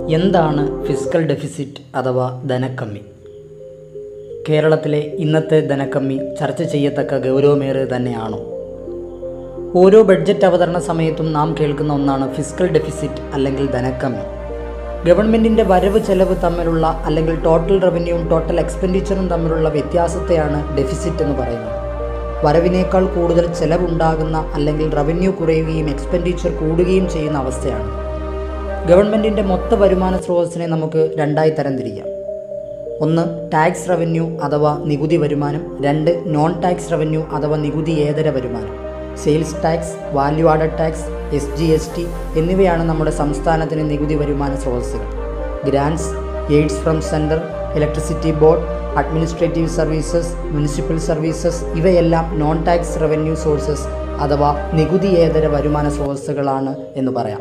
എന്താണ് physical deficit അഥവാ ധനക്കമ്മി കേരളത്തിലെ ഇന്നത്തെ ധനക്കമ്മി ചർച്ച ചെയ്യത്തക്ക ഗൗരവമേറിയത് തന്നെയാണോ ഓരോ ബഡ്ജറ്റ് അവതരണ സമയത്തും നാം കേൾക്കുന്ന ഒന്നാണ് ഫിസിക്കൽ ഡെഫിസിറ്റ് അല്ലെങ്കിൽ ധനക്കമ്മി ഗവൺമെൻറ്റിൻ്റെ വരവ് ചെലവ് തമ്മിലുള്ള അല്ലെങ്കിൽ ടോട്ടൽ റവന്യൂവും ടോട്ടൽ എക്സ്പെൻഡിച്ചറും തമ്മിലുള്ള വ്യത്യാസത്തെയാണ് ഡെഫിസിറ്റ് എന്ന് പറയുന്നത് വരവിനേക്കാൾ കൂടുതൽ ചെലവുണ്ടാകുന്ന അല്ലെങ്കിൽ റവന്യൂ കുറയുകയും എക്സ്പെൻഡിച്ചർ കൂടുകയും ചെയ്യുന്ന അവസ്ഥയാണ് ഗവൺമെൻറ്റിൻ്റെ മൊത്ത വരുമാന സ്രോതസ്സിനെ നമുക്ക് രണ്ടായി തരംതിരിക്കാം ഒന്ന് ടാക്സ് റവന്യൂ അഥവാ നികുതി വരുമാനം രണ്ട് നോൺ ടാക്സ് റവന്യൂ അഥവാ നികുതിയേതര വരുമാനം sales tax value added tax S G S T എന്നിവയാണ് നമ്മുടെ സംസ്ഥാനത്തിന് നികുതി വരുമാന സ്രോതസ്സുകൾ grants aids from centre electricity board administrative services municipal services ഇവയെല്ലാം നോൺ ടാക്സ് റവന്യൂ സോഴ്സസ് അഥവാ നികുതിയേതര വരുമാന സ്രോതസ്സുകളാണ് എന്ന് പറയാം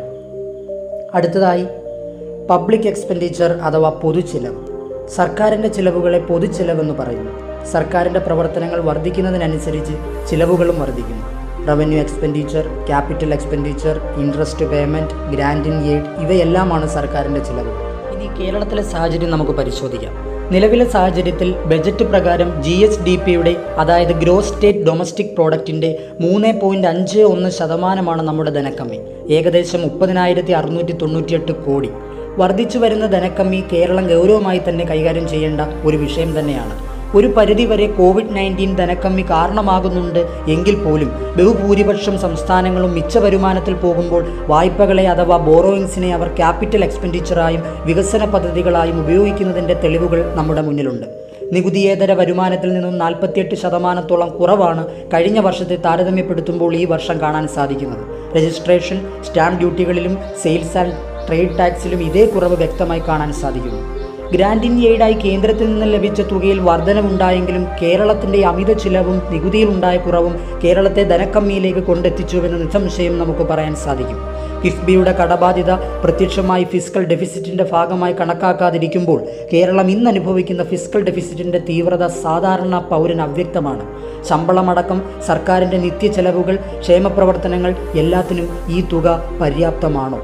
അടുത്തതായി പബ്ലിക് എക്സ്പെൻഡിച്ചർ അഥവാ പൊതുച്ചിലവ് സർക്കാരിൻ്റെ ചിലവുകളെ പൊതുച്ചിലവെന്ന് പറയുന്നു സർക്കാരിൻ്റെ പ്രവർത്തനങ്ങൾ വർദ്ധിക്കുന്നതിനനുസരിച്ച് ചിലവുകളും വർദ്ധിക്കുന്നു revenue expenditure capital expenditure interest payment grant in aid ഇവയെല്ലാമാണ് സർക്കാരിൻ്റെ ചിലവുകൾ ഇനി കേരളത്തിലെ സാഹചര്യം നമുക്ക് പരിശോധിക്കാം നിലവിലെ സാഹചര്യത്തിൽ ബജറ്റ് പ്രകാരം ജി എസ് ഡി പിയുടെ അതായത് ഗ്രോസ് സ്റ്റേറ്റ് ഡൊമസ്റ്റിക് പ്രോഡക്റ്റിൻ്റെ മൂന്ന് പോയിൻറ്റ് അഞ്ച് ഒന്ന് ശതമാനമാണ് നമ്മുടെ ധനക്കമ്മി ഏകദേശം മുപ്പതിനായിരത്തി അറുന്നൂറ്റി തൊണ്ണൂറ്റിയെട്ട് കോടി വർദ്ധിച്ചു വരുന്ന ധനക്കമ്മി കേരളം ഗൗരവമായി തന്നെ കൈകാര്യം ചെയ്യേണ്ട ഒരു വിഷയം തന്നെയാണ് ഒരു പരിധിവരെ കോവിഡ് നയൻറ്റീൻ ധനക്കമ്മി കാരണമാകുന്നുണ്ട് എങ്കിൽ പോലും ബഹുഭൂരിപക്ഷം സംസ്ഥാനങ്ങളും മിച്ച വരുമാനത്തിൽ പോകുമ്പോൾ വായ്പകളെ അഥവാ ബോറോയിങ്സിനെ അവർ ക്യാപിറ്റൽ എക്സ്പെൻഡിച്ചറായും വികസന പദ്ധതികളായും ഉപയോഗിക്കുന്നതിൻ്റെ തെളിവുകൾ നമ്മുടെ മുന്നിലുണ്ട് നികുതിയേതര വരുമാനത്തിൽ നിന്നും നാൽപ്പത്തിയെട്ട് ശതമാനത്തോളം കുറവാണ് കഴിഞ്ഞ വർഷത്തെ താരതമ്യപ്പെടുത്തുമ്പോൾ ഈ വർഷം കാണാൻ സാധിക്കുന്നത് രജിസ്ട്രേഷൻ സ്റ്റാമ്പ് ഡ്യൂട്ടികളിലും സെയിൽസ് ആൻഡ് ട്രേഡ് ടാക്സിലും ഇതേ കുറവ് വ്യക്തമായി കാണാൻ സാധിക്കുന്നു ഗ്രാൻഡ് ഇൻ എയ്ഡായി കേന്ദ്രത്തിൽ നിന്ന് ലഭിച്ച തുകയിൽ വർധനവുണ്ടായെങ്കിലും കേരളത്തിൻ്റെ അമിത ചിലവും നികുതിയിലുണ്ടായ കുറവും കേരളത്തെ ധനക്കമ്മിയിലേക്ക് കൊണ്ടെത്തിച്ചുവെന്ന് നിസ്സംശയം നമുക്ക് പറയാൻ സാധിക്കും കിഫ്ബിയുടെ കടബാധ്യത പ്രത്യക്ഷമായി ഫിസിക്കൽ ഡെഫിസിറ്റിൻ്റെ ഭാഗമായി കണക്കാക്കാതിരിക്കുമ്പോൾ കേരളം ഇന്ന് അനുഭവിക്കുന്ന ഫിസിക്കൽ ഡെഫിസിറ്റിൻ്റെ തീവ്രത സാധാരണ പൗരന് അവ്യക്തമാണ് ശമ്പളമടക്കം സർക്കാരിൻ്റെ നിത്യ ചെലവുകൾ ക്ഷേമപ്രവർത്തനങ്ങൾ എല്ലാത്തിനും ഈ തുക പര്യാപ്തമാണോ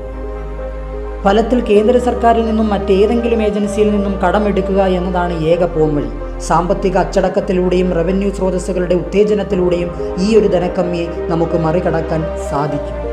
ഫലത്തിൽ കേന്ദ്ര സർക്കാരിൽ നിന്നും മറ്റേതെങ്കിലും ഏജൻസിയിൽ നിന്നും കടമെടുക്കുക എന്നതാണ് ഏക പോംവഴി സാമ്പത്തിക അച്ചടക്കത്തിലൂടെയും റവന്യൂ സ്രോതസ്സുകളുടെ ഉത്തേജനത്തിലൂടെയും ഈ ഒരു ധനക്കമ്മിയെ നമുക്ക് മറികടക്കാൻ സാധിക്കും